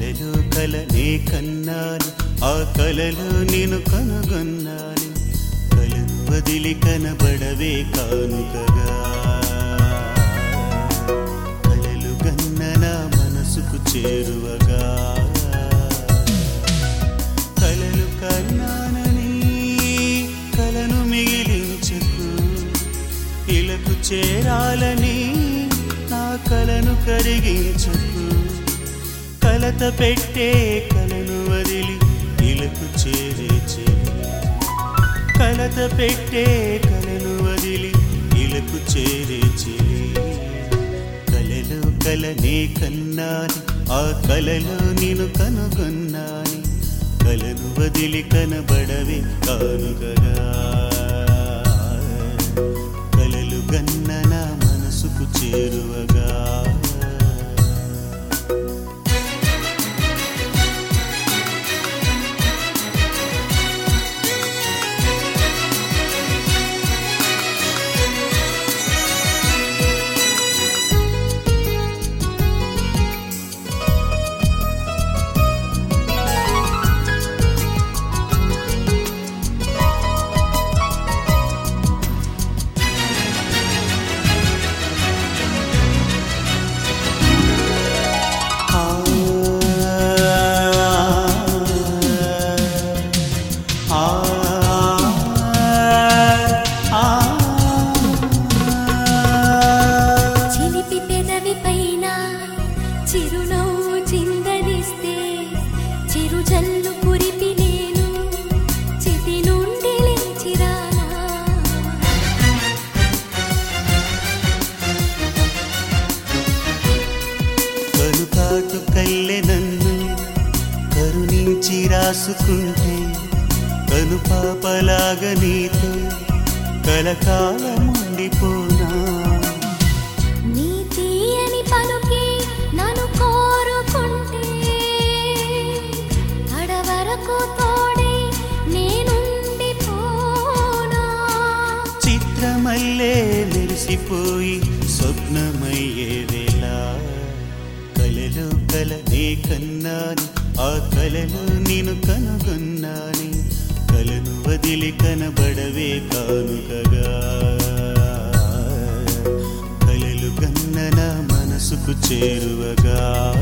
కలలో కలనే కన్నాను ఆ కలలో నేను కనుగొన్నాను కలను వదిలి కనబడవే కానుకగా కలలు గన్న నా మనసుకు చేరువగా కలలు కన్నానని కలను మిగిలించకు ఇలకు చేరాలని నా కలను కరిగించకు కలత పెట్టే కలను వదిలి ఇలకు చేరే చెలి కలత పెట్టే కలను వదిలి ఇలకు చేరే చెలి కలలో కలనే కన్నాని ఆ కలలో నేను కనుగొన్నాని కలను వదిలి కనబడవే కానుగగా కలలు గన్న నా మనసుకు చేరువగా చిలిపి పెదవి పైన చిరునవ్వు చిందనిస్తే చిరు జల్లు కురిపి నేను చితి నుండి లేచిరానా కనుకాటు కల్లె నన్ను కరుణించి రాసుకుంటే కను పాపలాగా నీతో కలకాలం ఉండిపోనా నీ తీయని పలుకి నన్ను కోరుకుంటే కడవరకు తోడే నేనుండిపోనా చిత్రమల్లే మెరిసిపోయి స్వప్నమయ్యే వేళ కలలో కలనే కన్నాని ఆ కలలో నేను కనుగొన్నాని కలను వదిలి కనబడవే కానుకగా కలలు గన్న నా మనసుకు చేరువగా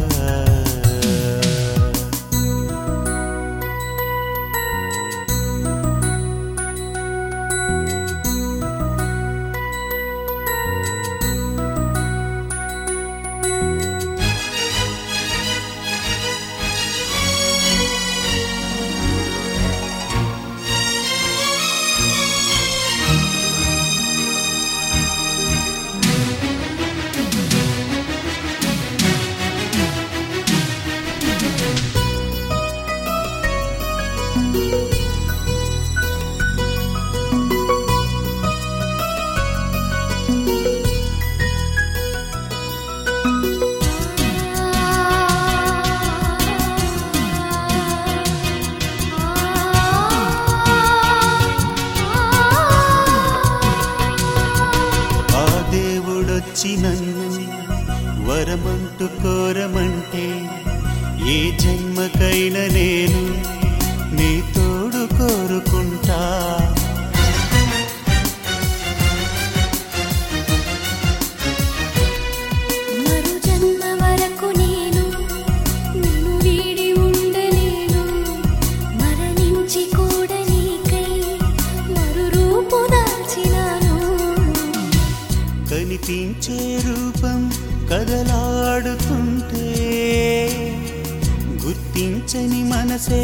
ఆ దేవుడొచ్చి నన్ను వరమంటూ కోరమంటే ఏ జన్మకైనా నేను నీ తోడు కోరుకుంటా మరు జన్మ వరకు నేను నిన్ను వీడి ఉండలేను మరణించి కూడా నీకై మరు రూపు దాల్చినాను కనిపించే రూపం కదలాడుతుంటే గుర్తించని మనసే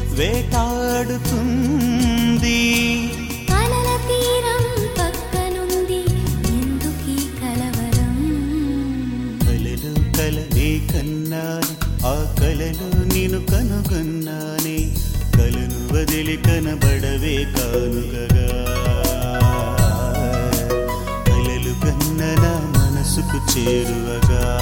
వేటాడుతుంది కలల తీరం పక్కనుంది ఎందుకీ కలవరం కలలు కలనే కన్నాని ఆ కలలో నేను కనుగొన్నానే కలను వదిలి కనబడవే కానుగగా కలలు కన్న నా మనసుకు చేరువగా